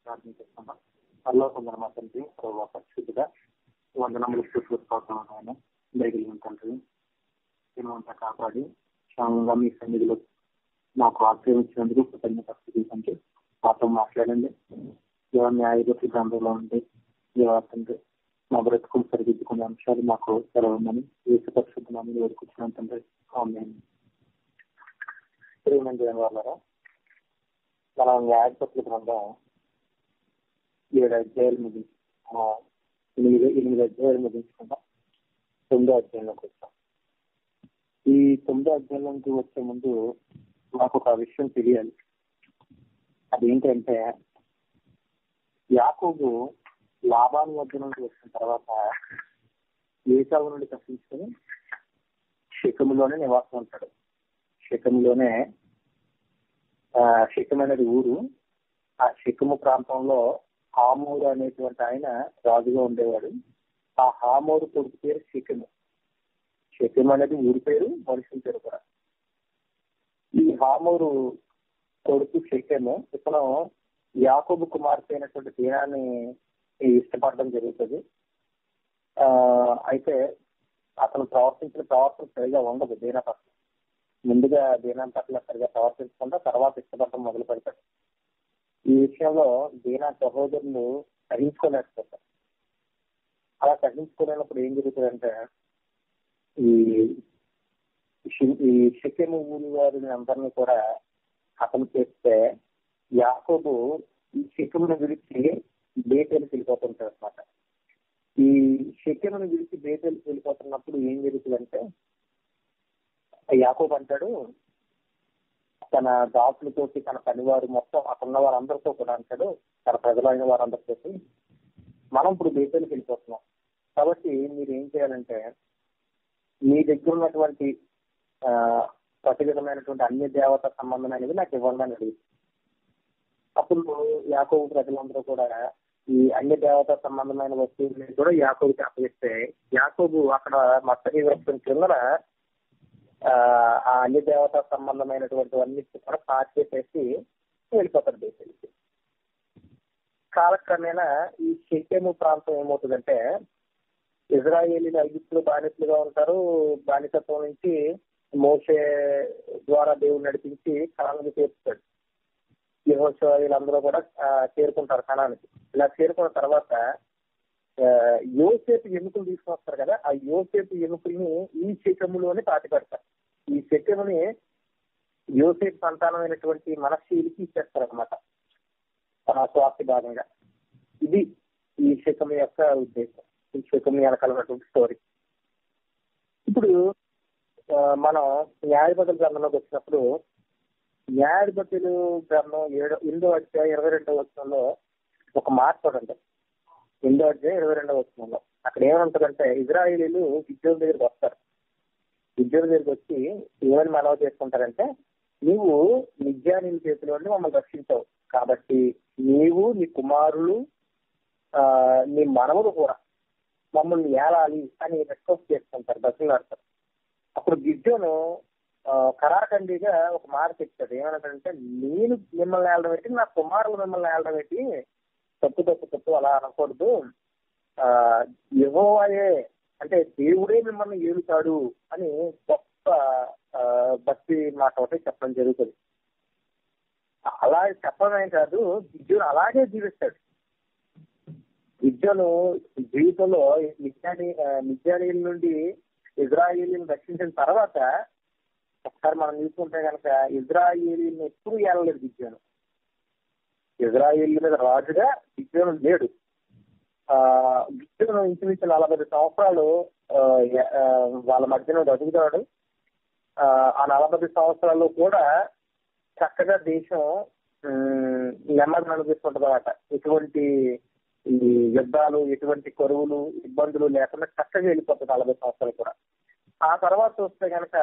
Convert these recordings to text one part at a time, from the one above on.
ప్రార్థిస్తున్నాం అల్లో కొందరు మా తండ్రి ప్రభావ పరిశుద్ధిగా వందనములు స్తోత్రం ఆయన దయగలిగిన తండ్రి దినమంతా కాపాడి క్షేమంగా మీ సన్నిధిలో మాకు ఆశ్రయించినందుకు కృతజ్ఞత తండ్రి మాతో మాట్లాడండి దేవ న్యాయగతి గ్రంథంలో ఉండి దేవ తండ్రి మా బ్రతుకులు సరిదిద్దుకునే అంశాలు మాకు సెలవుందని ఏసు పరిశుద్ధమని వేడుకుంటున్నాం తండ్రి ప్రేమంది వాళ్ళరా మనం న్యాయపత్రుల గ్రంథం ఏడు అధ్యాయులు ముగించి ఎనిమిది ఎనిమిది అధ్యాయులు ముగించుకుంటాం తొమ్మిదో అధ్యాయంలోకి వచ్చాం ఈ తొమ్మిదో అధ్యాయంలోకి వచ్చే ముందు మాకు ఒక విషయం తెలియాలి అదేంటంటే యాకోబు లాభాన్ని వద్ద నుండి వచ్చిన తర్వాత ఏసావు నుండి తప్పించుకొని శకములోనే నివాసం ఉంటాడు శకములోనే శకం అనేది ఊరు ఆ శకము ప్రాంతంలో హామూరు అనేటువంటి ఆయన రాజుగా ఉండేవాడు ఆ హామూరు కొడుకు పేరు శకము శకం అనేది ఊరి పేరు మనుషుల పేరు కూడా ఈ హామూరు కొడుకు శకము ఇతను యాకోబు కుమార్తె అయినటువంటి దీనాన్ని ఇష్టపడడం జరుగుతుంది ఆ అయితే అతను ప్రవర్తించిన ప్రవర్తన సరిగా ఉండదు దీనా పట్ల ముందుగా దీనం పట్ల సరిగా ప్రవర్తించకుండా తర్వాత ఇష్టపడటం మొదలు పెడతాడు ఈ విషయంలో దీనా సహోదరులు సహించుకోలేకపోతారు అలా సహించుకోలేనప్పుడు ఏం జరుగుతుందంటే ఈ ఈ శక్యము ఊరి వారిని అందరినీ కూడా అతను చేస్తే యాకోబు ఈ శక్యమును విడిచి బేటెలు వెళ్ళిపోతుంటాడు అనమాట ఈ శక్యమును విడిచి బేటెలు వెళ్ళిపోతున్నప్పుడు ఏం జరుగుతుందంటే యాకోబు అంటాడు తన దాసులతోటి తన పనివారు మొత్తం అక్కడ ఉన్న వారందరితో కూడా అంటాడు తన ప్రజలైన వారందరితో మనం ఇప్పుడు బేటెలకు వెళ్ళిపోతున్నాం కాబట్టి మీరు ఏం చేయాలంటే మీ దగ్గర ఉన్నటువంటి ప్రతి విధమైనటువంటి అన్ని దేవత సంబంధమైనవి నాకు ఇవ్వండి అని అడిగి అప్పుడు యాకోబు ప్రజలందరూ కూడా ఈ అన్ని దేవత సంబంధమైన వస్తువులని కూడా యాకోబుకి అప్పగిస్తే యాకోబు అక్కడ మత్తకి వస్తున్న కింద ఆ అన్ని దేవత సంబంధమైనటువంటి అన్ని కూడా పాస్ చేసేసి వెళ్ళిపోతారు దేశానికి కాలక్రమేణా ఈ షెకెము ప్రాంతం ఏమవుతుందంటే ఇజ్రాయేలీలు ఐగుప్తులు బానిసలుగా ఉంటారు బానిసత్వం నుంచి మోసే ద్వారా దేవుడు నడిపించి కణానికి చేరుస్తాడు యహోశ వీళ్ళందరూ కూడా చేరుకుంటారు కణానికి ఇలా చేరుకున్న తర్వాత యోసేపు ఎముకలు తీసుకొస్తారు కదా ఆ యోసేపు ఎముకల్ని ఈ శకములోనే పాతి పెడతారు ఈ శకముని యోసేపు సంతానమైనటువంటి మనశీలికి ఇచ్చేస్తారు అనమాట స్వార్థి భాగంగా ఇది ఈ శకము యొక్క ఉద్దేశం ఈ శకము వెనకాలన్నటువంటి స్టోరీ ఇప్పుడు మనం న్యాయబద్ధుల గ్రంథంలోకి వచ్చినప్పుడు న్యాయబద్ధులు గ్రంథం ఏడో ఎనిమిదో అధ్యాయ ఇరవై రెండో వచనంలో ఒక మాట చూడండి ఎనిమిదో అధ్యాయం ఇరవై రెండో వచనంలో అక్కడ ఏమంటుందంటే ఇజ్రాయేలీలు విద్యోల దగ్గరికి వస్తారు విద్యోల దగ్గరికి వచ్చి ఏమని మనవ చేసుకుంటారంటే నీవు నిత్యాని చేతిలో మమ్మల్ని రక్షించావు కాబట్టి నీవు నీ కుమారులు నీ మనవులు కూడా మమ్మల్ని ఏలాలి అని రిక్వెస్ట్ చేసుకుంటారు బతులాడతారు అప్పుడు గిడ్జోను కరాఖండిగా ఒక మాట చెప్తాడు ఏమనంటే నేను మిమ్మల్ని ఏళ్ళడం పెట్టి నా కుమారులు మిమ్మల్ని ఏళ్ళడం పెట్టి తప్పు తప్పు తప్పు అలా అనకూడదు ఆ యహోవాయే అంటే దేవుడే మిమ్మల్ని ఏలుతాడు అని గొప్ప భక్తి మాట ఒకటి చెప్పడం జరుగుతుంది అలా చెప్పడమే కాదు విద్యును అలాగే జీవిస్తాడు విద్యను జీవితంలో నిత్యాని నిత్యానీల నుండి ఇజ్రాయేలీని రక్షించిన తర్వాత ఒకసారి మనం చూసుకుంటే కనుక ఇజ్రాయేలీని ఎప్పుడు ఏలలేదు విద్యను ఇజ్రాయేల్ మీద రాజుగా విద్యను లేడు ఆ విద్యను ఇంచుమించు నలభై సంవత్సరాలు వాళ్ళ మధ్యన బతుకుతాడు ఆ నలభై సంవత్సరాలు కూడా చక్కగా దేశం నెమ్మది అనిపిస్తుంటది అనమాట ఎటువంటి ఈ యుద్ధాలు ఎటువంటి కరువులు ఇబ్బందులు లేకుండా చక్కగా వెళ్ళిపోతుంది నలభై సంవత్సరాలు కూడా ఆ తర్వాత చూస్తే కనుక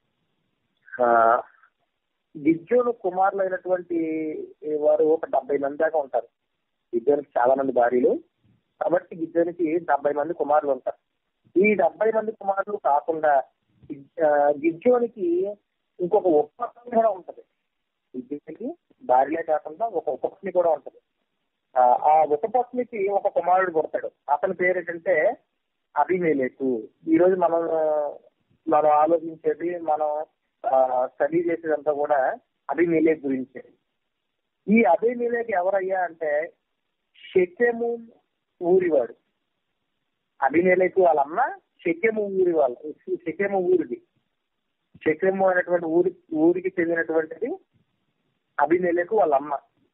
గిజ్జోను కుమారులు అయినటువంటి వారు ఒక డెబ్బై మంది దాకా ఉంటారు గిజ్జోనికి చాలా మంది భార్యలు కాబట్టి గిజ్జోనికి డెబ్బై మంది కుమారులు ఉంటారు ఈ డెబ్బై మంది కుమారులు కాకుండా గిజ్జోనికి ఇంకొక ఉపపత్ని కూడా ఉంటది గిజ్జోనికి భార్యలే కాకుండా ఒక ఉపపత్ని కూడా ఉంటది ఆ, ఆ ఉపపత్నికి ఒక కుమారుడు పుడతాడు అతని పేరు ఏంటంటే అభిమేలేకు ఈ రోజు మనం మనం ఆలోచించేది మనం స్టడీ చేసేదంతా కూడా అభిమేలేక్ గురించే ఈ అభిమేలేక్ ఎవరయ్యా అంటే షెకెము ఊరివాడు అభిమేలేకు వాళ్ళ అమ్మ షెకెము ఊరి వాళ్ళు షెకెము ఊరిది షెకెము అనేటువంటి ఊరి ఊరికి చెందినటువంటిది అభిమేలేకు వాళ్ళ అమ్మ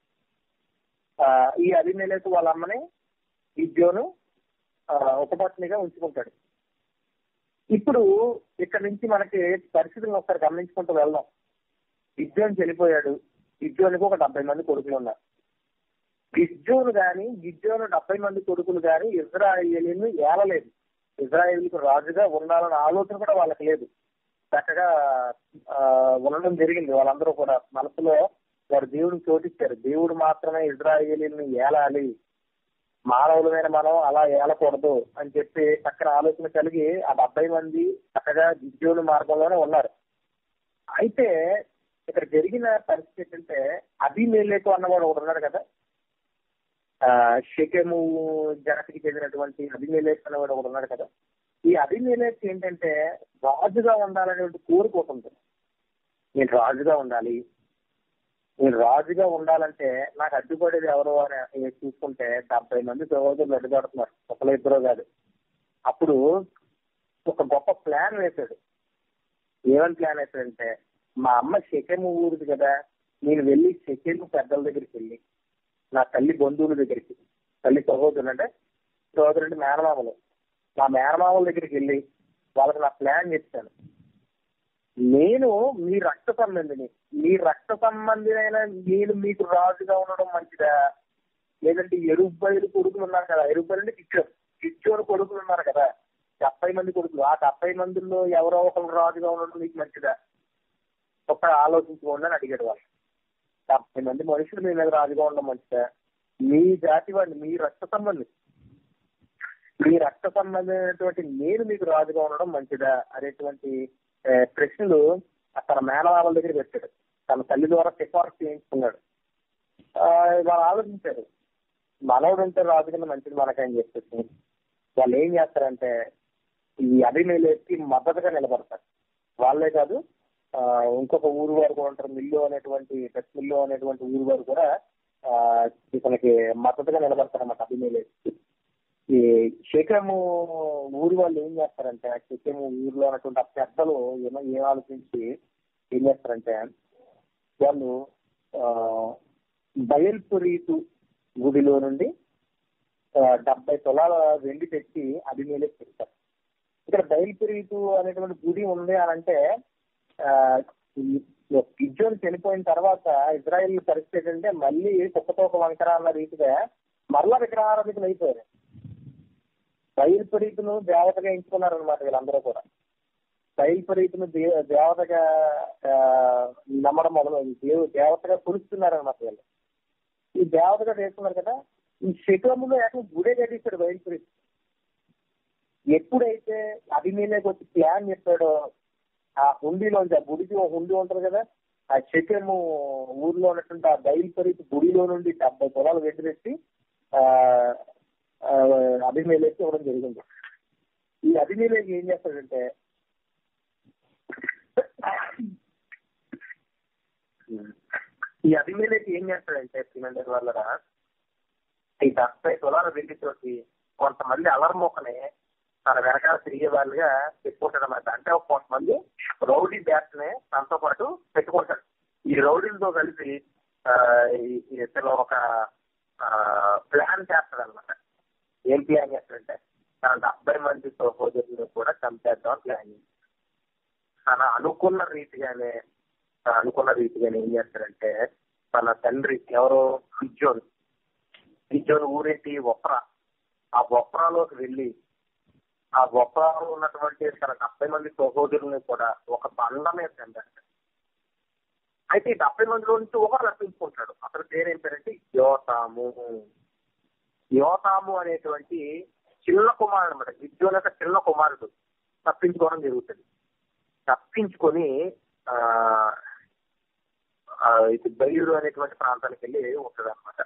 ఆ, ఈ అభిమేలేకు వాళ్ళ అమ్మని విద్యోను ఉపపత్నిగా ఉంచుకుంటాడు ఇప్పుడు ఇక్కడ నుంచి మనకి పరిస్థితులను ఒకసారి గమనించుకుంటూ వెళ్దాం విద్యోన్ చనిపోయాడు విద్యోనికి ఒక డెబ్బై మంది కొడుకులు ఉన్నారు గిజ్జోను గాని గిజ్జోను డెబ్బై మంది కొడుకులు గాని ఇజ్రాయేలీని ఏలలేదు ఇజ్రాయేలీకి రాజుగా ఉండాలన్న ఆలోచన కూడా వాళ్ళకి లేదు చక్కగా ఆ, ఉండడం జరిగింది వాళ్ళందరూ కూడా మనసులో వారు దేవుడిని చోటిచ్చారు దేవుడు మాత్రమే ఇజ్రాయేలీని ఏలాలి మానవులమైన మనం అలా ఏలకూడదు అని చెప్పి చక్కని ఆలోచన కలిగి ఆ డెబ్బై మంది చక్కగా గిజ్జోని మార్గంలోనే ఉన్నారు అయితే ఇక్కడ జరిగిన పరిస్థితి ఏంటంటే అభిమేలేకు అన్నవాడు ఒకడు ఉన్నాడు కదా ఆ షెకెము జాతికి చెందినటువంటి అభిమేలేక్ అనేవాడు ఒకడు ఉన్నాడు కదా ఈ అభిమేలేక్ ఏంటంటే రాజుగా ఉండాలనేటువంటి కోరిక ఒకటి ఉంటుంది నేను రాజుగా ఉండాలి నేను రాజుగా ఉండాలంటే నాకు అడ్డుపడేది ఎవరు అని చూసుకుంటే డెబ్బై మంది సహోదరులు అడ్డుపడుతున్నారు ఒకరు ఇద్దరు కాదు అప్పుడు ఒక గొప్ప ప్లాన్ వేశాడు ఏమని ప్లాన్ వేశాడంటే మా అమ్మ షెకెము ఊరిది కదా నేను వెళ్ళి షెకెము పెద్దల దగ్గరికి వెళ్ళి నా తల్లి బంధువుల దగ్గరికి తల్లి సహోదరులు అంటే సహోదరుడు అంటే మేనమామలు నా మేనమామల దగ్గరికి వెళ్ళి వాళ్ళకి నా ప్లాన్ చెప్తాను నేను మీ రక్త సంబంధిని మీ రక్త సంబంధినైన నేను మీకు రాజుగా ఉండడం మంచిదా లేదంటే ఎరుబ్బైలు కొడుకులు ఉన్నారు కదా ఎరుబ్బైలు అంటే కిచ్చోరు కిచ్చోరు కొడుకులు ఉన్నారు కదా డెబ్బై మంది కొడుకులు ఆ డెబ్బై మందిలో ఎవరో ఒకరు రాజుగా ఉండడం మీకు మంచిదా ఒక ఆలోచించుకోండి అని అడిగాడు వాళ్ళు డెబ్బై మంది మనుషులు మీ మీద రాజుగా ఉండడం మంచిదా మీ జాతి వాడిని మీ రక్త సంబంధి మీ రక్త సంబంధమైనటువంటి నేను మీకు రాజుగా ఉండడం మంచిదా అనేటువంటి ఆ, ప్రశ్నలు తన మేనమామల దగ్గర పెట్టాడు తన తల్లి ద్వారా సిఫార్సు చేయించుకున్నాడు ఆ, వాళ్ళు ఆలోచించారు మనవడు ఉంటే రాజు కింద మంచిది మనకని చెప్పేసి వాళ్ళు ఏం చేస్తారంటే ఈ అభిమేలేకి మద్దతుగా నిలబడతారు వాళ్ళే కాదు ఆ, ఇంకొక ఊరు వారు కూడా ఉంటారు మిల్లు అనేటువంటి డచ్ మిల్లు అనేటువంటి ఊరు వారు కూడా ఆ, ఇతనికి మద్దతుగా నిలబడతారు అన్నమాట అభిమేలేకి ఈ శేఖరము ఊరి వాళ్ళు ఏం చేస్తారంటే ఆ శేఖరము ఊరిలో ఉన్నటువంటి ఆ పెద్దలు ఏమో ఏం ఆలోచించి ఏం చేస్తారంటే వాళ్ళు ఆ బయల్పురీతు గుడిలో నుండి ఆ, డెబ్బై తులాల వెండి తెచ్చి అభిమేలకు పెడతారు ఇక్కడ బయల్పురీతు అనేటువంటి గుడి ఉంది అని అంటే ఆ, ఈ గిజ్జోన్ చనిపోయిన తర్వాత ఇజ్రాయెల్ పరిస్థితి ఏంటంటే మళ్ళీ కుక్కతోక వంకర అన్న రీతిగా మరలా విగ్రహారాధికులు అయిపోయారు బయలుపరీతును దేవతగా ఎంచుకున్నారు అనమాట వీళ్ళందరూ కూడా బయలుపరీతును దే- దేవతగా ఆ, నమ్మడం మొదలు దేవు దేవతగా కొలుస్తున్నారు అనమాట వీళ్ళు ఈ దేవతగా చేసుకున్నారు కదా ఈ శకములో ఏకం గుడే కట్టిస్తాడు బయలుపరీతు ఎప్పుడైతే అభిమేలేకి వచ్చి ప్లాన్ చెప్పాడో ఆ హుండీలోంచి ఆ గుడికి ఒక హుండీ ఉంటుంది కదా ఆ శకము ఊర్లో ఉన్నటువంటి ఆ బయలుపరీతు గుడిలో నుండి డెబ్బై పొలాలు వెండి పెట్టి ఆ ఆ, అభిమేలేకి ఇవ్వడం జరిగింది ఈ అభిమేలేకి ఏం చేస్తాడంటే ఈ అభిమేలేకి ఏం చేస్తాడంటే శ్రీమందర్ వల్ల ఈ డెబ్బై తులాల వెండితోటి కొంతమంది అలర్మోకని తన వెనకాల తిరిగే వాళ్ళుగా పెట్టుకుంటాడు అన్నమాట అంటే ఒక కొంతమంది రౌడీ బ్యాట్స్ ని తనతో పాటు పెట్టుకుంటాడు ఈ రౌడీలతో కలిసి ఆ, ఈ- ఈ ఇతను ఒక ప్లాన్ చేస్తాడు అనమాట ఏం ప్లాన్ చేస్తాడంటే తన డెబ్బై మంది సహోదరులను కూడా చంపేద్దాం ప్లాన్ చేస్తాడు తన అనుకున్న రీతిగానే తన అనుకున్న రీతిగానే ఏం చేస్తాడంటే తన తండ్రి ఎవరో హిజ్జోన్ హిజ్జోన్ ఊరేంటి ఒప్రా ఆ ఒప్రాలోకి వెళ్ళి ఆ ఒప్రాలో ఉన్నటువంటి తన డెబ్బై మంది సహోదరుల్ని కూడా ఒక బండ మీద చంపాడు అయితే ఈ డెబ్బై మందిలో నుంచి ఒకరు రప్పించుకుంటాడు అతని పేరేం పేరంటే యోతాము యోతాము అనేటువంటి చిన్న కుమారుడు అనమాట గిజ్జోన్ యొక్క చిన్న కుమారుడు తప్పించుకోవడం జరుగుతుంది తప్పించుకొని ఆ ఆ, ఇది బయలుడు అనేటువంటి ప్రాంతానికి వెళ్ళి ఉంటుంది అనమాట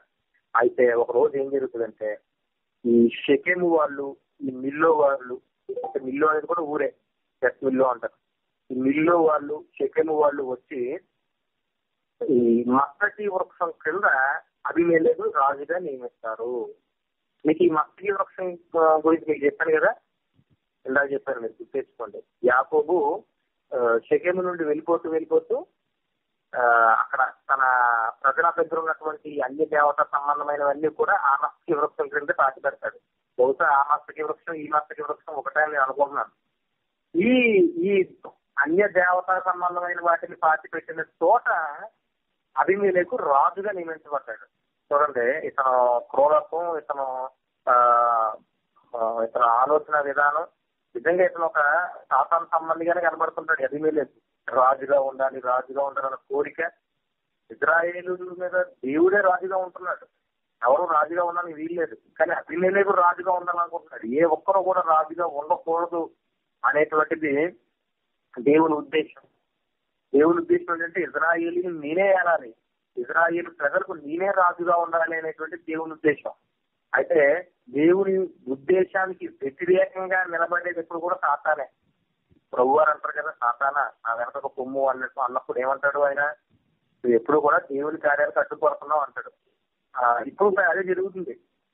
అయితే ఒక రోజు ఏం జరుగుతుందంటే ఈ షెకెము వాళ్ళు ఈ మిల్లో వాళ్ళు అంటే మిల్లో అనేది కూడా ఊరే జస్ట్ మిల్లో అంటారు ఈ మిల్లో వాళ్ళు షెకెము వాళ్ళు వచ్చి ఈ మస్తకి వృక్షం కింద అభిమేలేదు రాజుగా నియమిస్తారు మీకు ఈ మస్తకి వృక్షం ఆ, గురించి మీకు చెప్పాను కదా ఇందాక చెప్పాను మీరు గుర్తెచ్చుకోండి యాకోబు ఆ, షెకెము నుండి వెళ్ళిపోతూ వెళ్ళిపోతూ ఆ, అక్కడ తన ప్రజల దగ్గర ఉన్నటువంటి అన్ని దేవత సంబంధమైనవన్నీ కూడా ఆ మస్తకి వృక్షం క్రింద పాతి పెడతాడు బహుశా ఆ మస్తకి వృక్షం ఈ మస్తకి వృక్షం ఒకటే అని నేను అనుకుంటున్నాను ఈ ఈ అన్య దేవత సంబంధమైన వాటిని పాతి పెట్టిన చోట అభిమేలకు రాజుగా నియమించబడ్డాడు చూడండి ఇతను క్రోధత్వం ఇతను ఆ, ఆ, ఇతను ఆలోచన విధానం నిజంగా ఇతను ఒక సాతాన్ సంబంధిగానే కనబడుతుంటాడు అభిమేలకు రాజుగా ఉండాలి రాజుగా ఉండాలన్న కోరిక ఇజ్రాయేలు మీద దేవుడే రాజుగా ఉంటున్నాడు ఎవరు రాజుగా ఉండాలని వీల్లేదు కానీ అభిమేలకు రాజుగా ఉండాలనుకుంటున్నాడు ఏ ఒక్కరు కూడా రాజుగా ఉండకూడదు అనేటువంటిది దేవుని ఉద్దేశం దేవుని ఉద్దేశం ఏంటంటే ఇజ్రాయేలీని నేనే ఏలాలి ఇజ్రాయేల్ ప్రజలకు నేనే రాజుగా ఉండాలి అనేటువంటి దేవుని ఉద్దేశం అయితే దేవుని ఉద్దేశానికి వ్యతిరేకంగా నిలబడేది ఎప్పుడు కూడా సాతానే ప్రభు వారు అంటారు కదా సాతాన నా వెనక ఒక కొమ్ము అన్నట్టు అన్నప్పుడు ఏమంటాడు ఆయన నువ్వు ఎప్పుడు కూడా దేవుని కార్యాలకు అడ్డుపడుతున్నావు అంటాడు ఆ, ఇప్పుడు కూడా అదే జరుగుతుంది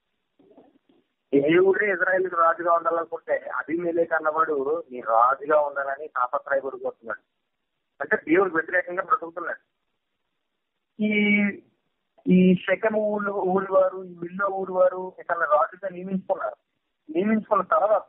దేవుడే ఇజ్రాయేల్కి రాజుగా ఉండాలనుకుంటే అభిమేలేక్ అన్నవాడు నీ రాజుగా ఉండాలని తాపత్రయపడిపోతున్నాడు అంటే దేవుడికి వ్యతిరేకంగా బ్రతుకుతున్నాడు ఈ ఈ శకము ఊళ్ళు ఊరి వారు ఈ మిల్లో ఊరి వారు ఇతను రాజుగా నియమించుకున్నారు నియమించుకున్న తర్వాత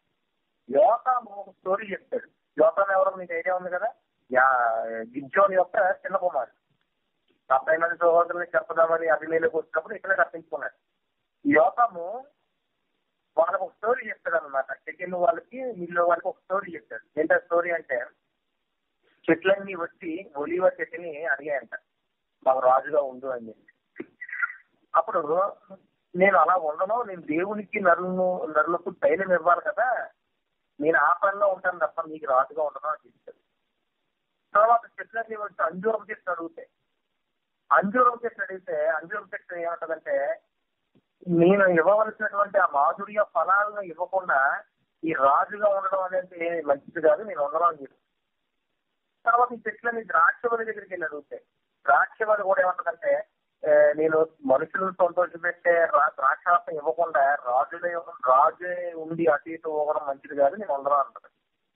యోతాము ఒక స్టోరీ చెప్తాడు యోతాము ఎవరో మీకు ఐడియా ఉంది కదా యా- గిజ్జోని యొక్క చిన్న కుమారుడు డెబ్బై మంది సహోదరుల్ని చెప్పదామని అభిమేలకు వచ్చినప్పుడు ఇక్కడే తప్పించుకున్నాడు ఈ యోతాము వాళ్ళకి ఒక స్టోరీ చెప్తాడు అనమాట చెక్కిన వాళ్ళకి మిల్లో వాళ్ళకి ఒక స్టోరీ చెప్తాడు ఏంటో స్టోరీ అంటే చెట్లన్నీ వచ్చి ఒలివ చెట్టుని అడిగాయంట మాకు రాజుగా ఉండు అని చెప్పి అప్పుడు నేను అలా ఉండను నేను దేవునికి నరులను నరులకు తైలం ఇవ్వాలి కదా నేను ఆ పనిలో ఉంటాను తప్ప నీకు రాజుగా ఉండను అని చెప్తాడు తర్వాత చెట్లన్నీ వచ్చి అంజూరం చెట్టు అడుగుతాయి అంజూరం చెట్టు అడిగితే అంజూరం చెట్టు ఏమంటదంటే నేను ఇవ్వవలసినటువంటి ఆ మాధుర్య ఫలాలను ఇవ్వకుండా ఈ రాజుగా ఉండడం అనేది మంచిది కాదు నేను ఉండడం అని చెప్పి తర్వాత ఈ చెట్లని ద్రాక్షవల్లి దగ్గరికి వెళ్ళి అడుగుతాయి ద్రాక్షవల్లి కూడా ఏమంటదంటే ఏ, నేను మనుషులను సంతోషపెట్టే రా- ద్రాక్షారసం ఇవ్వకుండా రాజులే రాజే ఉండి అటు ఇటు ఇవ్వడం మంచిది కాదు నేను ఉండడం అంటది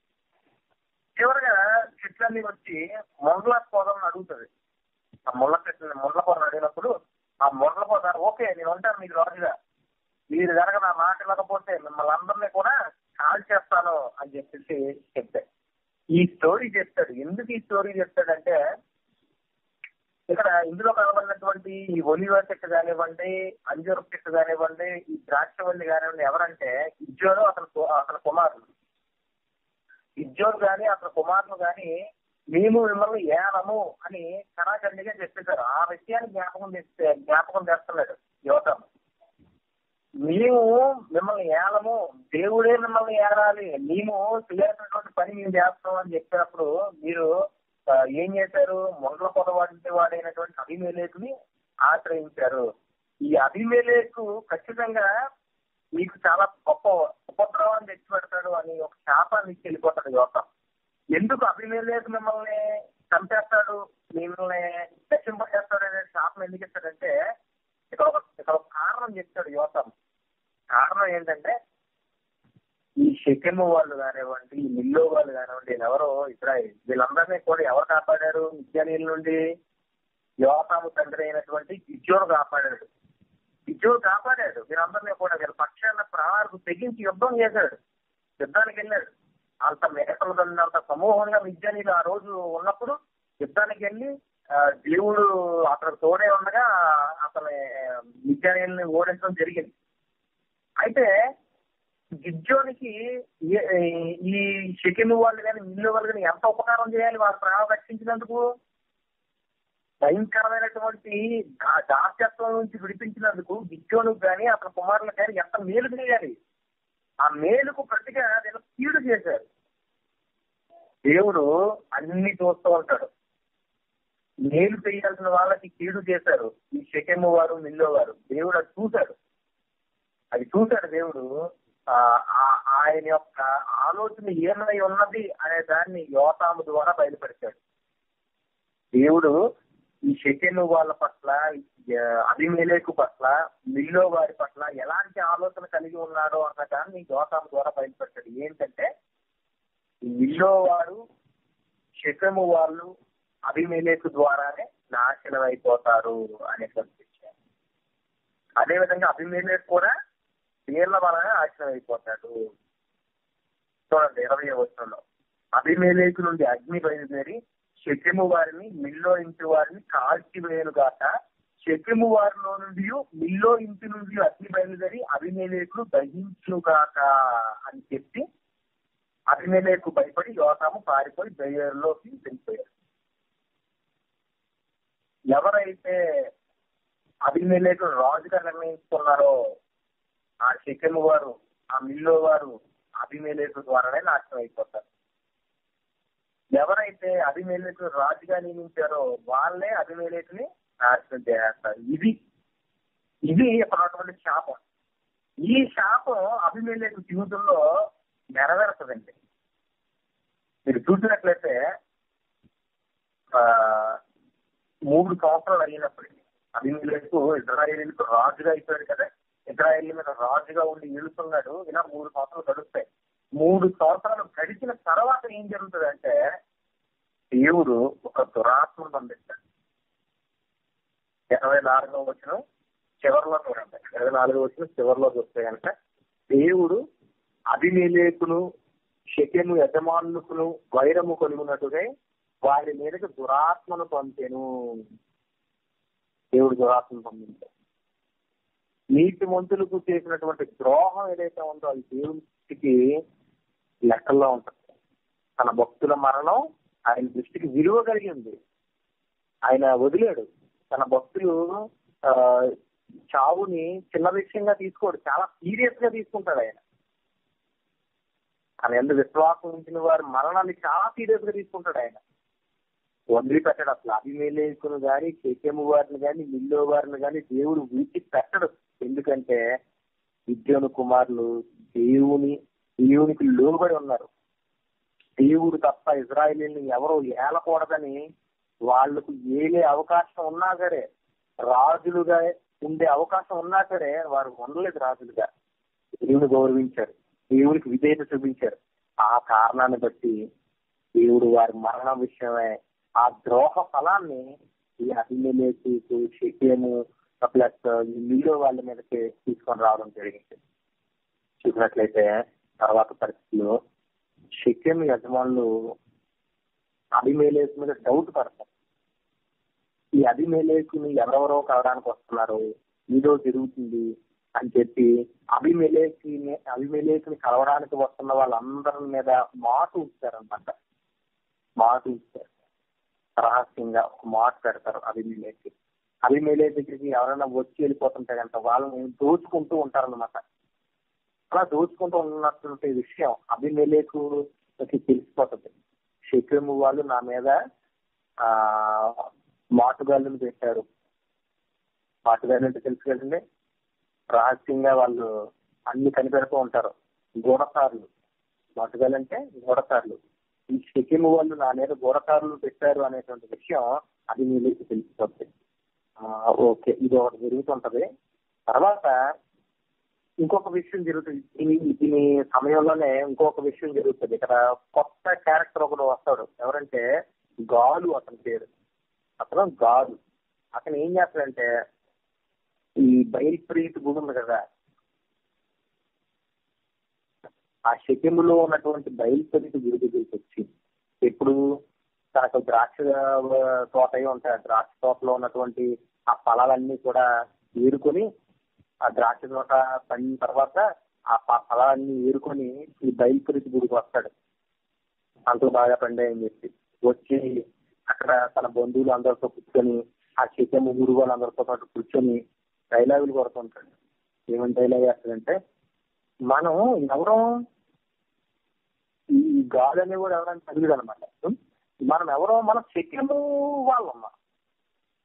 చివరిగా చెట్లన్నీ వచ్చి మొండ్ల పొదలను అడుగుతుంది ఆ ముళ్ళ చెట్లని ముళ్ళ పొదను అడిగినప్పుడు ఆ ముళ్ళ పొద ఓకే నేను ఉంటాను మీకు రాజుగా మీరు కనుక నా మాట ఇవ్వకపోతే మిమ్మల్ని అందరినీ కూడా కాల్ చేస్తాను అని చెప్పేసి చెప్తాయి ఈ స్టోరీ చెప్తాడు ఎందుకు ఈ స్టోరీ చెప్తాడంటే ఇక్కడ ఇందులో కనబడినటువంటి ఈ ఒలివ చెట్టు కానివ్వండి అంజూరు చెట్టు కానివ్వండి ఈ ద్రాక్షవల్లి కానివ్వండి ఎవరంటే ఇజ్జోను అతని కు- అతని కుమారులు ఇజ్జోను గాని అతని కుమారులు గాని మేము మిమ్మల్ని ఏనము అని కరాఖండిగా చెప్పేశారు ఆ విషయాన్ని జ్ఞాపకం చేస్తే జ్ఞాపకం చేస్తున్నాడు యువత మేము మిమ్మల్ని ఏలము దేవుడే మిమ్మల్ని ఏలాలి మేము చేయాల్సినటువంటి పని మేము చేస్తాం అని చెప్పినప్పుడు మీరు ఆ, ఏం చేశారు మొండల పొద వంటి వాడైనటువంటి అభిమేలేకుని ఆశ్రయించారు ఈ అభిమేలేకు ఖచ్చితంగా మీకు చాలా గొప్ప ఉపద్రవాన్ని తెచ్చి పెడతాడు అని ఒక శాపాన్ని ఇచ్చి వెళ్ళిపోతాడు యువత ఎందుకు అభిమేలేకు మిమ్మల్ని చంపేస్తాడు మిమ్మల్ని నశింపజేస్తాడు అనే శాపం ఎందుకు ఇస్తాడంటే ఇక్కడ ఒక ఇక్కడ ఒక కారణం చెప్తాడు యువత కారణం ఏంటంటే ఈ షెకెము వాళ్ళు కానివ్వండి ఈ మిల్లో వాళ్ళు కానివ్వండి వీళ్ళెవరో ఇజ్రాయిల్ వీళ్ళందరినీ కూడా ఎవరు కాపాడారు మిద్యానీల నుండి యోతాము తండ్రి అయినటువంటి గిజ్జోను కాపాడాడు గిజ్జోను కాపాడాడు వీరందరినీ కూడా వీళ్ళ పక్షాన ప్రాణాలకు తెగించి యుద్ధం చేశాడు యుద్ధానికి వెళ్ళాడు అంత మేకలు అంత సమూహంగా విద్యానీలు ఆ రోజు ఉన్నప్పుడు యుద్ధానికి వెళ్ళి ఆ, దేవుడు అతను తోడే ఉండగా అతని విద్యానీయుల్ని ఓడించడం జరిగింది అయితే గిజ్జోనికి ఏ- ఈ షెకెము వాళ్ళు కానీ మిల్లు వాళ్ళు కానీ ఎంత ఉపకారం చేయాలి వాళ్ళ ప్రాణం రక్షించినందుకు భయంకరమైనటువంటి దా- దాస్యత్వం నుంచి విడిపించినందుకు గిజ్జోనికి కానీ అతని కుమారులకు కానీ ఎంత మేలు చేయాలి ఆ మేలుకు ప్రతిగా నేను కీడు చేశారు దేవుడు అన్ని చూస్తూ ఉంటాడు మేలు చేయాల్సిన వాళ్ళకి కీడు చేశారు ఈ షకెము వారు మిల్లో వారు దేవుడు అది చూశాడు అది చూశాడు దేవుడు ఆ ఆ- ఆయన యొక్క ఆలోచన ఏమై ఉన్నది అనే దాన్ని యోతాము ద్వారా బయలుపరిచాడు దేవుడు ఈ షకెము వాళ్ళ పట్ల ఆ, అభిమేలేకు పట్ల మిల్లో వారి పట్ల ఎలాంటి ఆలోచన కలిగి ఉన్నాడో అన్న దాన్ని యోతాము ద్వారా బయలుపరిచాడు ఏంటంటే ఈ మిల్లో వారు శకము వాళ్ళు అభిమేలేకు ద్వారానే నాశనం అయిపోతారు అనే కనిపించారు అదేవిధంగా అభిమేలేకు కూడా వీళ్ళ వలన నాశనం అయిపోతాడు చూడండి ఇరవై వచనంలో అభిమేలేకు నుండి అగ్ని బయలుదేరి శకెము వారిని మిల్లో ఇంటి వారిని కాల్చివేయను గాక శకెము వారిలో నుండి మిల్లో ఇంటి నుండి అగ్ని బయలుదేరి అభిమేలేకును దహించుగాక అని చెప్పి అభిమేలేకు భయపడి యోతాము పారిపోయి బయలులోకి వెళ్ళిపోయారు ఎవరైతే అభిమేలేకు రాజుగా నిర్ణయించుకున్నారో ఆ శకెము వారు ఆ మిల్లో వారు అభిమేలేకు ద్వారానే నాశనం అయిపోతారు ఎవరైతే అభిమేలేకు రాజుగా నియమించారో వాళ్ళే అభిమేలేకుని నాశనం చేస్తారు ఇది ఇది ఇక్కడ ఉన్నటువంటి శాపం ఈ శాపం అభిమేలేకు జీవితంలో నెరవేరుతుందండి మీరు చూసినట్లయితే ఆ, మూడు సంవత్సరాలు అయినప్పటికీ అభిమేలేకు ఇజ్రాయేలీలకు రాజుగా అయిపోయాడు కదా ఇజ్రాయేల్ మీద రాజుగా ఉండి ఏలుతున్నాడు ఇలా మూడు సంవత్సరాలు గడుస్తాయి మూడు సంవత్సరాలు గడిచిన తర్వాత ఏం జరుగుతుందంటే దేవుడు ఒక దురాత్మను పంపిస్తాడు ఇరవై నాలుగో వచ్చిన చివరిలో చూడండి ఇరవై నాలుగో వచ్చిన చివరిలో చూస్తే కనుక దేవుడు అభిమేలేకును శకెము యజమానులకును వైరము కొలుగునట్టుగా వారి మీదకి దురాత్మను పంపెను దేవుడు దురాత్మను పంపించాడు నీతి మంతులకు చేసినటువంటి ద్రోహం ఏదైతే ఉందో అది దేవుడికి లెక్కల్లో ఉంటుంది తన భక్తుల మరణం ఆయన దృష్టికి విలువ కలిగింది ఆయన వదిలేడు తన భక్తులు ఆ, చావుని చిన్న విషయంగా తీసుకోడు చాలా సీరియస్ గా తీసుకుంటాడు ఆయన ఆయన ఎంత విశ్వాసం ఉంచిన వారి మరణాన్ని చాలా సీరియస్ గా తీసుకుంటాడు ఆయన వదిలిపెట్టాడు అసలు అభిమేలేకును గాని కేకేము వారిని గాని మిల్లో వారిని గాని దేవుడు విడిచి పెట్టడు ఎందుకంటే విద్యోను కుమారులు దేవుని దేవునికి లోబడి ఉన్నారు దేవుడు తప్ప ఇజ్రాయేలీని ఎవరో ఏలకూడదని వాళ్లకు ఏలే అవకాశం ఉన్నా సరే రాజులుగా ఉండే అవకాశం ఉన్నా సరే వారు ఉండలేదు రాజులుగా దేవుని గౌరవించారు దేవునికి విధేయత చూపించారు ఆ కారణాన్ని బట్టి దేవుడు వారి మరణం విషయమే ఆ ద్రోహ ఫలాన్ని ఈ అభిమేలేకు షెకేము ప్లస్ ఈ మీలో వాళ్ళ మీదకి తీసుకొని రావడం జరిగింది చూసినట్లయితే తర్వాత పరిస్థితిలో షెకెం యజమానులు అభిమేలేకు మీద డౌట్ పడతారు ఈ అభిమేలేకుని ఎవరెవరో కలవడానికి వస్తున్నారు ఏదో జరుగుతుంది అని చెప్పి అభిమేలేకి అభిమేలేకుని కలవడానికి వస్తున్న వాళ్ళందరి మీద మాట ఉంచారనమాట మాట ఉంచారు రహస్యంగా ఒక మాట పెడతారు అభిమేలేకి అభిమేలే దగ్గరికి ఎవరైనా వచ్చి వెళ్ళిపోతుంటే కనుక వాళ్ళని దోచుకుంటూ ఉంటారన్నమాట అలా దోచుకుంటూ ఉన్నటువంటి విషయం అభిమేలేకు తెలిసిపోతుంది షెకెము వాళ్ళు నా మీద ఆ మాటుగాళ్ళని పెట్టారు మాటుగాళ్ళు అంటే తెలుసు కదండి రహస్యంగా వాళ్ళు అన్ని కనిపెడుతూ ఉంటారు గూఢకారులు మాటుగాళ్ళు అంటే గూఢకారులు ఈ షెకెము వాళ్ళు నా మీద గూఢకారులు పెట్టారు అనేటువంటి విషయం అది మీకు తెలిసిపోతుంది ఆ, ఓకే ఇది ఒకటి జరుగుతుంటది తర్వాత ఇంకొక విషయం జరుగుతుంది దీని దీని సమయంలోనే ఇంకొక విషయం జరుగుతుంది ఇక్కడ కొత్త క్యారెక్టర్ ఒకడు వస్తాడు ఎవరంటే గాలు అతని పేరు అతను గాలు అతను ఏం చేస్తాడంటే ఈ బయల్ప్రీతి గుడి ఉంది కదా ఆ శక్యములో ఉన్నటువంటి బయల్ప్రీతి గుడి దగ్గరికి వచ్చి ఎప్పుడు తనకు ద్రాక్ష తోట అయి ఉంటాయి ఆ ద్రాక్ష తోటలో ఉన్నటువంటి ఆ ఫలాలన్నీ కూడా ఏరుకొని ఆ ద్రాక్ష తోట పండిన తర్వాత ఆ ప- ఫలాలన్నీ ఏరుకొని ఈ బయలుపరిచి గుడికి వస్తాడు అంత బాగా పండాయని చెప్పి వచ్చి అక్కడ తన బంధువులు అందరితో కూర్చొని ఆ చికెన్ గురు వాళ్ళందరితో పాటు కూర్చొని డైలాగులు కొడుతుంటాడు ఏమని డైలాగ్ వేస్తాడంటే మనం ఎవరో ఈ గాలి అనేవాడు ఎవరైనా చదివిడు అనమాట మనం ఎవరో మనం చెక్కెము వాళ్ళమ్మా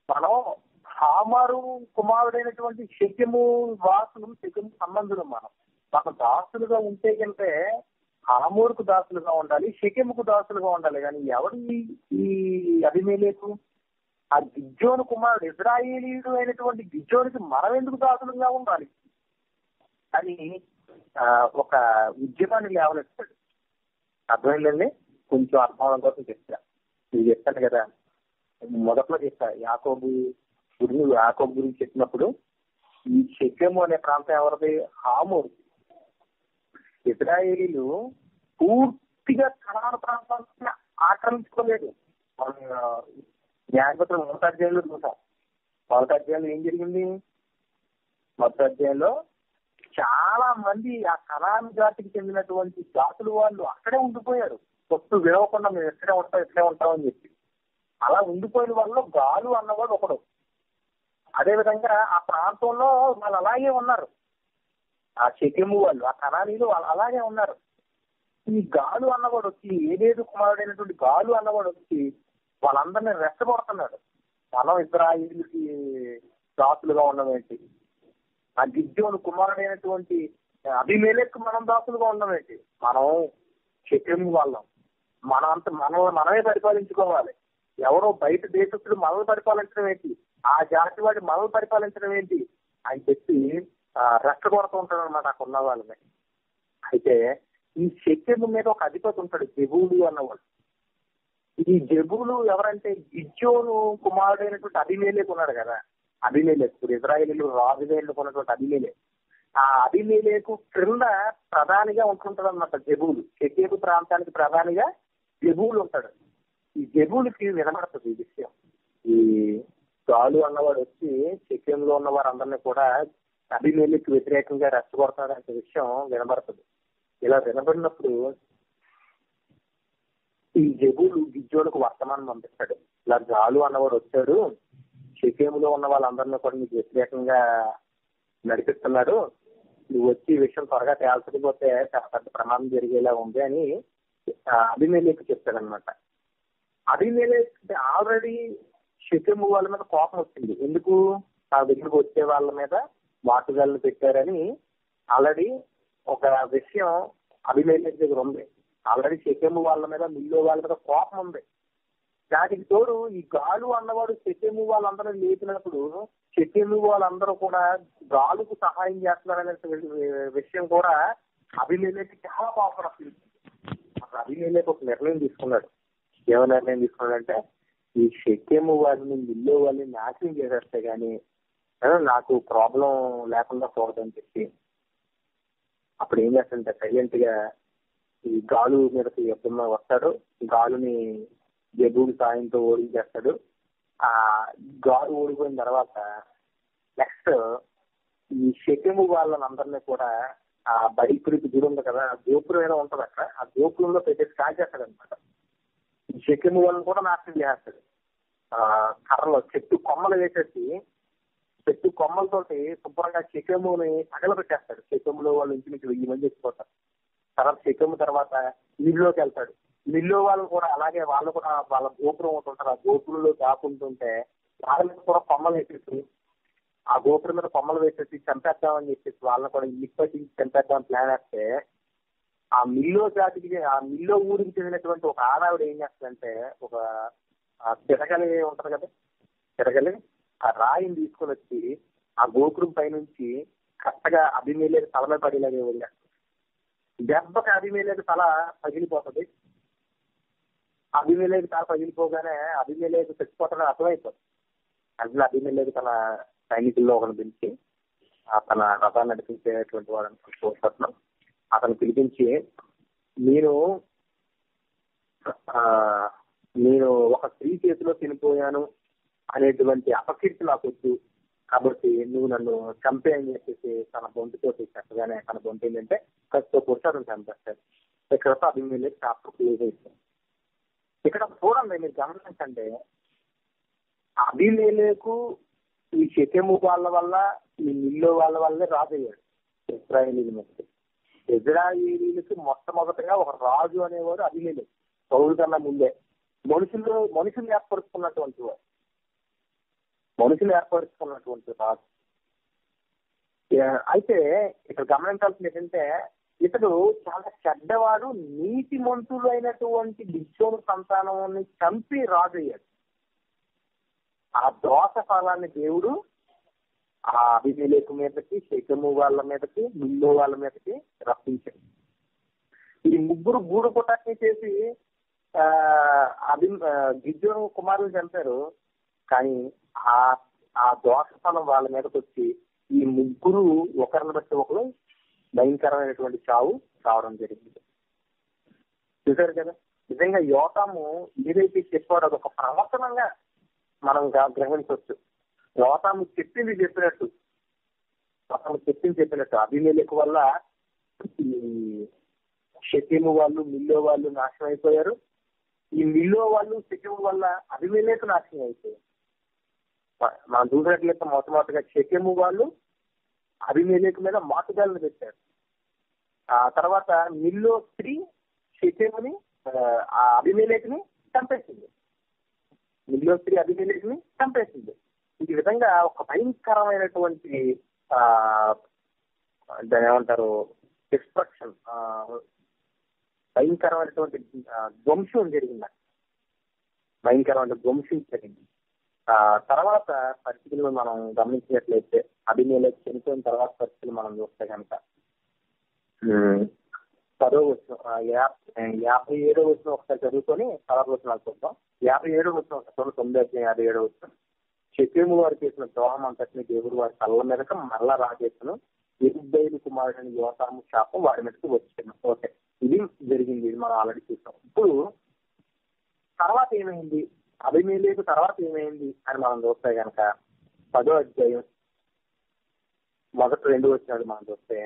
మనం హామారు కుమారుడైనటువంటి శక్యము వాసులు శక్యము సంబంధులు మనం మనం దాసులుగా ఉంటే కంటే హామూరుకు దాసులుగా ఉండాలి శకెముకు దాసులుగా ఉండాలి కానీ ఎవరు ఈ- ఈ అభిమేలేకు ఆ గిజ్జోను కుమారుడు ఇజ్రాయేలీయుడు అయినటువంటి గిజ్జోనికి మనం ఎందుకు దాసులుగా ఉండాలి అని ఆ, ఒక ఉద్యమాన్ని లేవనెత్తాడు అర్థమైందండి కొంచెం అర్థం కోసం చెప్తా ఇది చెప్తాను కదా మొదట్లో చెప్తా యాకోబు గురించి యాకోబు గురించి చెప్పినప్పుడు ఈ షెకెము అనే ప్రాంతం ఎవరిది హామూరు ఇజ్రాయేలీలు పూర్తిగా కనాన ప్రాంతాన్ని ఆక్రమించుకోలేదు మనం న్యాయపత్రం మొదటి అధ్యాయంలో చూసాం మొదటి అధ్యాయంలో ఏం జరిగింది మొదటి అధ్యాయంలో చాలా మంది ఆ కణాన్ జాతికి చెందినటువంటి జాతులు వాళ్ళు అక్కడే ఉండిపోయారు పొత్తు విడవకుండా మేము ఎక్కడే ఉంటాం ఇక్కడే ఉంటాం అని చెప్పి అలా ఉండిపోయిన వాళ్ళు గాలు అన్నవాడు ఒకడు అదేవిధంగా ఆ ప్రాంతంలో వాళ్ళు అలాగే ఉన్నారు ఆ చెకెము వాళ్ళు ఆ కణానీలు వాళ్ళు అలాగే ఉన్నారు ఈ గాలు అన్నవాడు వచ్చి ఏదేదు కుమారుడైనటువంటి గాలు అన్నవాడు వచ్చి వాళ్ళందరినీ రెచ్చగొడుతున్నాడు మనం ఇజ్రాయిల్కి దాసులుగా ఉండమేంటి ఆ గిద్యోను కుమారుడైనటువంటి అభిమేలకు మనం దాసులుగా ఉండమేంటి మనం చెకెము వాళ్ళం మనం అంత మనం మనమే పరిపాలించుకోవాలి ఎవరో బయట దేశస్తుడు మనల్ని పరిపాలించడం ఏంటి ఆ జాతి వాడి మనల్ని పరిపాలించడం ఏంటి అని చెప్పి ఆ, రెచ్చగొడుతూ ఉంటాడు అనమాట అక్కడ ఉన్న వాళ్ళని అయితే ఈ శక్యము మీద ఒక అధిపతి ఉంటాడు జబూలు అన్నవాడు ఈ జబులు ఎవరంటే గిజ్జోను కుమారుడైనటువంటి అభిమేలేకు ఉన్నాడు కదా అభిమేలేకు ఇప్పుడు ఇజ్రాయేలీలు రాజుగా ఎన్నుకున్నటువంటి అభిమేలే ఆ అభిమేలేకు క్రింద ప్రధానిగా ఉంటుంటాడు అనమాట జబూలు షకేబు ప్రాంతానికి ప్రధానిగా జబూలు ఉంటాడు ఈ జబూలుకి వినబడుతుంది ఈ విషయం ఈ గాలు అన్నవాడు వచ్చి షకేంలో ఉన్న వారందరినీ కూడా అభిమేలికి వ్యతిరేకంగా రెచ్చగొడతాడు అనే విషయం వినబడుతుంది ఇలా వినబడినప్పుడు ఈ జబులు గిజ్జోలకు వర్తమానం పంపిస్తాడు ఇలా గాలు అన్నవాడు వచ్చాడు షకేములో ఉన్న వాళ్ళందరినీ కూడా నీకు వ్యతిరేకంగా నడిపిస్తున్నాడు నువ్వు వచ్చి ఈ విషయం త్వరగా తేల్చకపోతే చాలా పెద్ద ప్రమాదం జరిగేలా ఉంది అని అభిమేలేకు చెప్తాడనమాట అభిమేలేక్ ఆల్రెడీ షకేము వాళ్ళ మీద కోపం వచ్చింది ఎందుకు ఆ దగ్గరకు వచ్చే వాళ్ళ మీద వాటుగాళ్ళు పెట్టారని ఆల్రెడీ ఒక విషయం అభిమేలేక్ దగ్గర ఉంది ఆల్రెడీ షకేము వాళ్ళ మీద మిల్లో వాళ్ళ మీద కోపం ఉంది దానికి తోడు ఈ గాలు అన్నవాడు షకేము వాళ్ళందరూ లేపినప్పుడు షకేము వాళ్ళందరూ కూడా గాలుకు సహాయం చేస్తున్నారనే విషయం కూడా అభిమేలేక్ చాలా కోపం వస్తుంది అసలు అభిమేలేక్ ఒక నిర్ణయం తీసుకున్నాడు ఏమో నిర్ణయం తీసుకున్నాడంటే ఈ షకేము వారిని మిల్లో వాళ్ళని నాశనం చేసేస్తే గానీ ఆ, నాకు ప్రాబ్లం లేకుండా పోవద్దని చెప్పి అప్పుడు ఏం చేస్తాడంటే సైలెంట్ గా ఈ గాలు మీదకి ఎప్పుడన్నా వస్తాడు గాలుని జబూడి సాయంతో ఓడించేస్తాడు ఆ గాలు ఓడిపోయిన తర్వాత నెక్స్ట్ ఈ షకెము వాళ్ళని కూడా ఆ బైపురికి గుడి ఉంది కదా ఆ గోపురం ఏదో ఉంటది అక్కడ ఆ గోపురంలో పెట్టేసి కాల్చేస్తాడు అనమాట ఈ షకెము వాళ్ళని కూడా నాశనం చేస్తాడు ఆ కర్రలో చెట్టు కొమ్మలు వేసేసి చెట్టు కొమ్మలతోటి శుభ్రంగా చెకెముని తగలబెట్టేస్తాడు చెకెములో వాళ్ళు ఇంచుమించు వెయ్యి మంది ఎక్కిపోతారు తర్వాత చెకెము తర్వాత మిల్లులోకి వెళ్తాడు మిల్లో వాళ్ళు కూడా అలాగే వాళ్ళు కూడా వాళ్ళ గోపురం ఒకటి ఉంటారు ఆ గోపురంలో దాక్కుంటుంటే వాళ్ళ మీద కూడా కొమ్మలు వేసేసి ఆ గోపురం మీద కొమ్మలు వేసేసి చంపేద్దామని చెప్పేసి వాళ్ళని కూడా ఇప్పటి చంపేద్దామని ప్లాన్ వేస్తే ఆ మిల్లో జాతికి ఆ మిల్లో ఊరికి చెందినటువంటి ఒక ఆడావిడ ఏం చేస్తుందంటే ఒక ఆ తిరగలి ఉంటది కదా తిరగలి ఆ రాయిని తీసుకొని వచ్చి ఆ గోపురం పైనుంచి కరెక్ట్గా అభిమేలేదు తల మీద పడేలాగే వదిలేస్తుంది దెబ్బకి అభిమేలేదు తల పగిలిపోతుంది అభిమేలేదు తల పగిలిపోగానే అభిమేలేదు చచ్చిపోతాడని అర్థమైపోతుంది అందులో అభిమేలేదు తన సైనికుల్లో ఒకరిని పిలిచి ఆ తన రథాన్ని నడిపించేటువంటి వాడిని చూస్తున్నాం అతను పిలిపించి నేను ఆ, నేను ఒక స్త్రీ చేతిలో చనిపోయాను అనేటువంటి అపకీర్తి నాకు వద్దు కాబట్టి నువ్వు నన్ను చంపే అని చెప్పేసి తన బొంటుతో చెప్పగానే తన బొంటు ఏంటంటే కసితో కొట్టి అతను చంపేస్తాడు ఇక్కడ అభిమేలే చాప్టర్ క్లోజ్ అయిపోయింది ఇక్కడ చూడండి మీరు గమనించండి అభిమేలేకు ఈ శకెము వాళ్ళ వల్ల ఈ మిల్లో వాళ్ళ వల్లే రాజు అయ్యాడు ఇజ్రాయేలీల మీద ఇజ్రాయేలీలకి మొట్టమొదటిగా ఒక రాజు అనేవాడు అభిమేలేకు పౌరు కన్నా ముందే మనుషులు మనుషులు ఏర్పరుచుకున్నటువంటి వాడు మనుషులు ఏర్పరుచుకున్నటువంటి రాజు ఏ- అయితే ఇక్కడ గమనించాల్సింది ఏంటంటే ఇతడు చాలా చెడ్డవాడు నీతి మంతులు అయినటువంటి బిచ్చోను సంతానాన్ని చంపి రాజు అయ్యాడు ఆ దోష ఫలాన్ని దేవుడు ఆ అభిమేలేకు మీదకి శేఖము వాళ్ళ మీదకి మిల్లు వాళ్ళ మీదకి రప్పించాడు ఈ ముగ్గురు గూడు పుటాన్ని చేసి ఆ అభి గిజ్జోను కుమారులు చంపారు కానీ ఆ ఆ దోష ఫలం వాళ్ళ మీదకి వచ్చి ఈ ముగ్గురు ఒకరిని బట్టి ఒకరు భయంకరమైనటువంటి చావు చావడం జరిగింది చూసారు కదా నిజంగా యోతాము ఏదైతే చెప్పాడో అదొక ప్రవర్తనంగా మనం గా- గ్రహించవచ్చు యోతాము చెప్పింది చెప్పినట్టు యోతాము చెప్పింది చెప్పినట్టు అభిమేలకు వల్ల ఈ షకీము వాళ్ళు మిల్లో వాళ్ళు నాశనం అయిపోయారు ఈ మిల్లో వాళ్ళు షకీము వల్ల అభిమేలకు నాశనం అయిపోయారు మ- మనం చూసినట్లయితే మొట్టమొదటిగా షకీము వాళ్ళు అభిమేలేకు మీద మాటుగాలను పెట్టారు ఆ తర్వాత మిల్లో స్త్రీ షకేముని ఆ అభిమేలేకుని చంపేసింది మిల్లో స్త్రీ అభిమేలేకుని చంపేసింది ఈ విధంగా ఒక భయంకరమైనటువంటి ఆ దాని ఏమంటారు డిస్ట్రక్షన్ భయంకరమైనటువంటి ఆ, ధ్వంసం జరిగింది భయంకరమైన ధ్వంసం జరిగింది ఆ తర్వాత పరిస్థితులను మనం గమనించినట్లయితే అభిమేలకు చనిపోయిన తర్వాత పరిస్థితులు మనం చూస్తే కనుక ఉమ్, పదో వచ్చిన యాభై ఏడో వచ్చిన ఒకసారి చదువుకొని తర్వాత వచ్చిన చూద్దాం యాభై ఏడో వచ్చిన ఒకసారి తొమ్మిది వచ్చిన యాభై ఏడో వచ్చిన షకేము వారు చేసిన ద్రోహం అంతటిని దేవుడు వారి కళ్ళ మీదక మరలా రాజేసును ఇరుద్దైలు కుమారుడని యువతాము శాపం వారి మీదకి వచ్చింది ఓకే ఇది జరిగింది ఇది మనం ఆల్రెడీ చూసాం ఇప్పుడు తర్వాత ఏమైంది అభిమేలేకు తర్వాత ఏమైంది అని మనం చూస్తే కనుక పదో అధ్యాయం మొదటి రెండు వచ్చినాడు మనం చూస్తే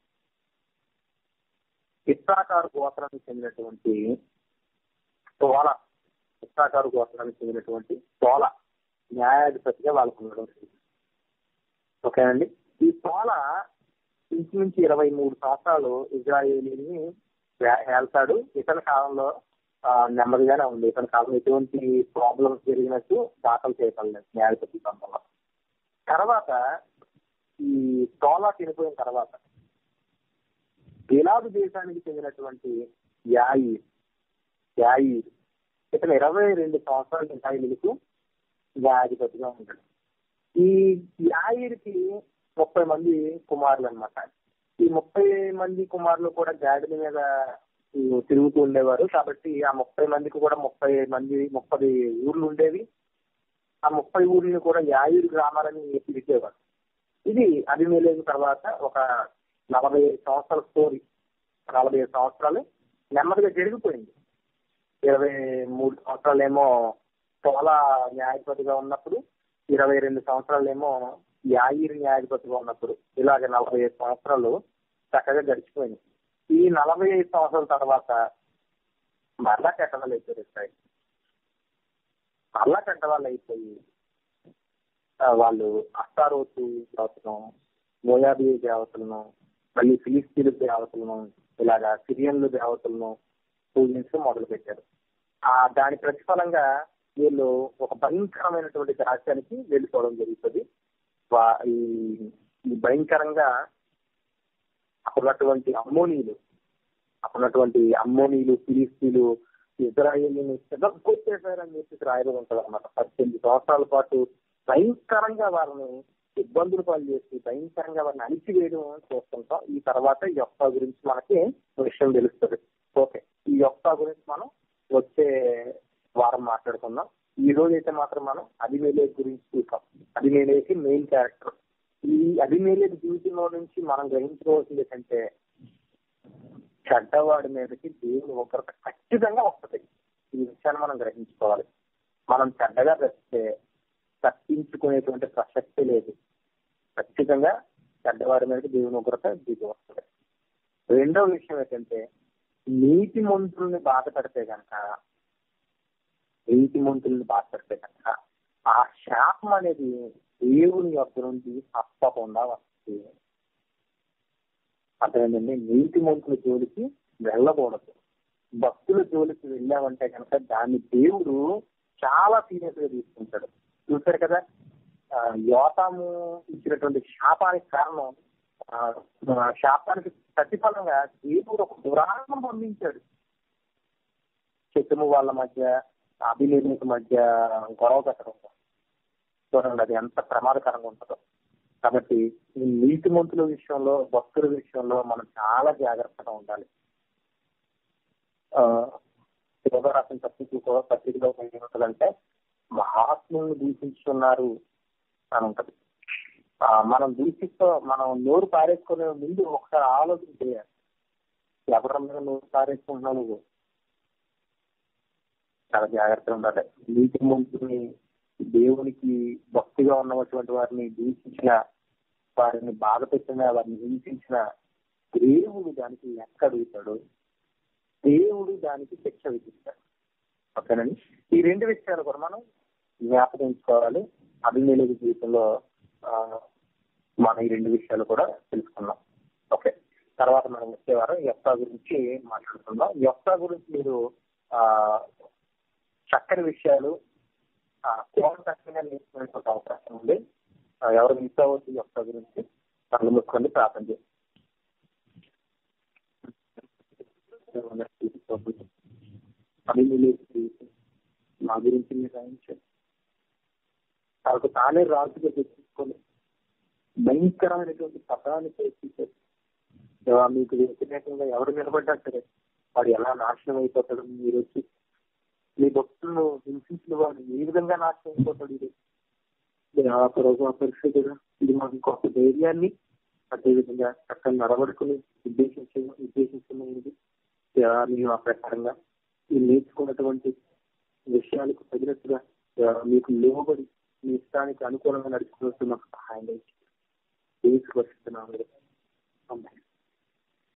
ఇస్సాకారు గోత్రానికి చెందినటువంటి తోల ఇస్సాకారు గోత్రానికి చెందినటువంటి తోల న్యాయాధిపతిగా వాళ్ళకు ఉండడం జరిగింది. ఓకేనండి ఈ తోల ఇంచుమించు ఇరవై మూడు సంవత్సరాలు ఇజ్రాయేలీని వే- ఏల్తాడు ఇతని కాలంలో ఆ, నెమ్మదిగానే ఉంది ఇతని కాలంలో ఎటువంటి ప్రాబ్లమ్స్ జరిగినట్టు దాఖలు చేయగలలేదు న్యాయాధిపతి సంబంధంలో తర్వాత ఈ తోలా చనిపోయిన తర్వాత గిలాదు దేశానికి చెందినటువంటి యాయి యాయి ఇతను ఇరవై రెండు సంవత్సరాల ఇస్రాయిలీలకు న్యాయాధిపతిగా ఉంటాడు ఈ యాయిరికి ముప్పై మంది కుమారులు అన్నమాట ఈ ముప్పై మంది కుమారులు కూడా గాడిద మీద ఈ, తిరుగుతూ ఉండేవారు కాబట్టి ఆ ముప్పై మందికి కూడా ముప్పై మంది ముప్పై ఊర్లు ఉండేవి ఆ ముప్పై ఊర్లని కూడా యాయూరు గ్రామాలని పిలిచేవారు ఇది అభిమేలేని తర్వాత ఒక నలభై ఐదు సంవత్సరాల స్టోరీ నలభై ఐదు సంవత్సరాలు నెమ్మదిగా జరిగిపోయింది ఇరవై మూడు సంవత్సరాలేమో తోల న్యాయాధిపతిగా ఉన్నప్పుడు ఇరవై రెండు సంవత్సరాలేమో యాయిరి న్యాయాధిపతిగా ఉన్నప్పుడు ఇలాగ నలభై ఐదు సంవత్సరాలు చక్కగా గడిచిపోయింది ఈ నలభై ఐదు సంవత్సరాల తర్వాత మరలా కట్టడాలు అయిపోయారు ఇస్రాయిల్. మరలా కట్టడాలు అయిపోయి ఆ, వాళ్ళు అస్తారోతు దేవతలను మోయాబీ దేవతలను మళ్ళీ ఫిలిస్తీన్లు దేవతలను ఇలాగా సిరియన్లు దేవతలను పూజించడం మొదలు పెట్టారు ఆ దాని ప్రతిఫలంగా వీళ్ళు ఒక భయంకరమైనటువంటి రాజ్యానికి వెళ్ళిపోవడం జరుగుతుంది వా- ఈ ఈ భయంకరంగా అప్పుడున్నటువంటి అమ్మోనీయులు అప్పుడున్నటువంటి అమ్మోనీయులు ఫిలిస్తీన్లు ఇజ్రాయేలీని చెదగొట్టేశారని చెప్పి రాయడం ఉంటుంది అనమాట పద్దెనిమిది సంవత్సరాల పాటు భయంకరంగా వారిని ఇబ్బందులు పాలు చేసి భయంకరంగా వారిని అణిచివేయడం చూస్తుంటాం ఈ తర్వాత ఈ యొక్క గురించి మనకి విషయం తెలుస్తుంది ఓకే ఈ యొక్క గురించి మనం వచ్చే వారం మాట్లాడుకుందాం ఈ రోజు అయితే మాత్రం మనం అభిమేలేక్ గురించి చూసాం అభిమేలేకి మెయిన్ క్యారెక్టర్ ఈ అభిమేలేక్ జీవితంలో నుంచి మనం గ్రహించుకోవాల్సింది ఏంటంటే చెడ్డవాడి మీదకి దేవుడు ఒకరికి ఖచ్చితంగా వస్తుంది ఈ విషయాన్ని మనం గ్రహించుకోవాలి మనం చెడ్డగా తెస్తే తప్పించుకునేటువంటి ప్రసక్తి లేదు ఖచ్చితంగా చెడ్డవాడి మీదకి దేవుని ఉగ్రత దిగి వస్తుంది రెండో విషయం ఏంటంటే నీతి మంత్రుల్ని బాధ పెడితే కనుక నీతి మంత్రుల్ని బాధ పెడితే కనుక ఆ శాపం అనేది దేవుని యొక్క నుండి తప్పకుండా వస్తుంది అర్థమైందండి నీతి మంత్రుల జోలికి వెళ్ళకూడదు భక్తుల జోలికి వెళ్ళామంటే కనుక దాన్ని దేవుడు చాలా సీరియస్ గా తీసుకుంటాడు చూసారు కదా ఆ, యోతాము ఇచ్చినటువంటి శాపానికి కారణం ఆ, ఆ, శాపానికి ప్రతిఫలంగా దేవుడు ఒక దురాణం పంపించాడు చెట్టుము వాళ్ళ మధ్య అభిలేమికి మధ్య గొడవ పెట్టడం చూడండి అది ఎంత ప్రమాదకరంగా ఉంటుందో కాబట్టి ఈ నీతిమంతుల విషయంలో భక్తుల విషయంలో మనం చాలా జాగ్రత్తగా ఉండాలి ఆ శివరాసిన పత్రిక పత్రికలో ఏముంటుందంటే మహాత్ములను దూషించుతున్నారు అని ఉంటది ఆ, మనం దూషిస్తూ మనం నోరు పారేసుకునే ముందు ఒకసారి ఆలోచన చేయాలి ఎవరి మీద నోరు పారేసుకుంటున్నావు నువ్వు చాలా జాగ్రత్తగా ఉండాలి నీతి ముందుని దేవునికి భక్తిగా ఉన్నటువంటి వారిని దూషించిన వారిని బాధ పెట్టిన వారిని హింసించిన దేవుడు దానికి లెక్క అడుగుతాడు దేవుడు దానికి శిక్ష విధిస్తాడు ఓకేనండి ఈ రెండు విషయాలు కూడా మనం జ్ఞాపకం ఉంచుకోవాలి అభిమేలు జీవితంలో ఆ, మనం ఈ రెండు విషయాలు కూడా తెలుసుకున్నాం ఓకే తర్వాత మనం వచ్చే వారం యొక్తా గురించి మాట్లాడుకుందాం యొక్తా గురించి మీరు ఆ చక్కని విషయాలు ఆ, కేవలం చక్కగా నేర్చుకునే అవకాశం ఉంది ఆ, ఎవరు మిస్ అవ్వద్దు యొక్క గురించి కళ్ళు ముక్కొని ప్రార్థన చేయండి అభిమేలు మా గురించి మీరు రాయించారు తనకు తానే రాజుగా తెచ్చుకొని భయంకరమైనటువంటి పదాన్ని చేసేసారు దేవా, మీకు వ్యతిరేకంగా ఎవరు నిలబడ్డా సరే వాడు ఎలా నాశనం అయిపోతాడు మీరు వచ్చి మీ భక్తులను హింసించిన వాడు ఏ విధంగా నాశనం అయిపోతాడు ఇది దేవా, ప్రభు పరిశుద్ధుడు ఇది మాకు గొప్ప ధైర్యాన్ని అదేవిధంగా చక్కగా నడవడుకుని ఉద్దేశించ ఉద్దేశించినది దేవా, మేము ఆ ప్రకారంగా ఈ నేర్చుకున్నటువంటి విషయాలకు తగినట్టుగా దేవా, మీకు లోబడి మీ ఇష్టానికి అనుకూలంగా నడుచుకున్నట్టు మాకు సహాయం చేసి తీసుకొస్తున్నాము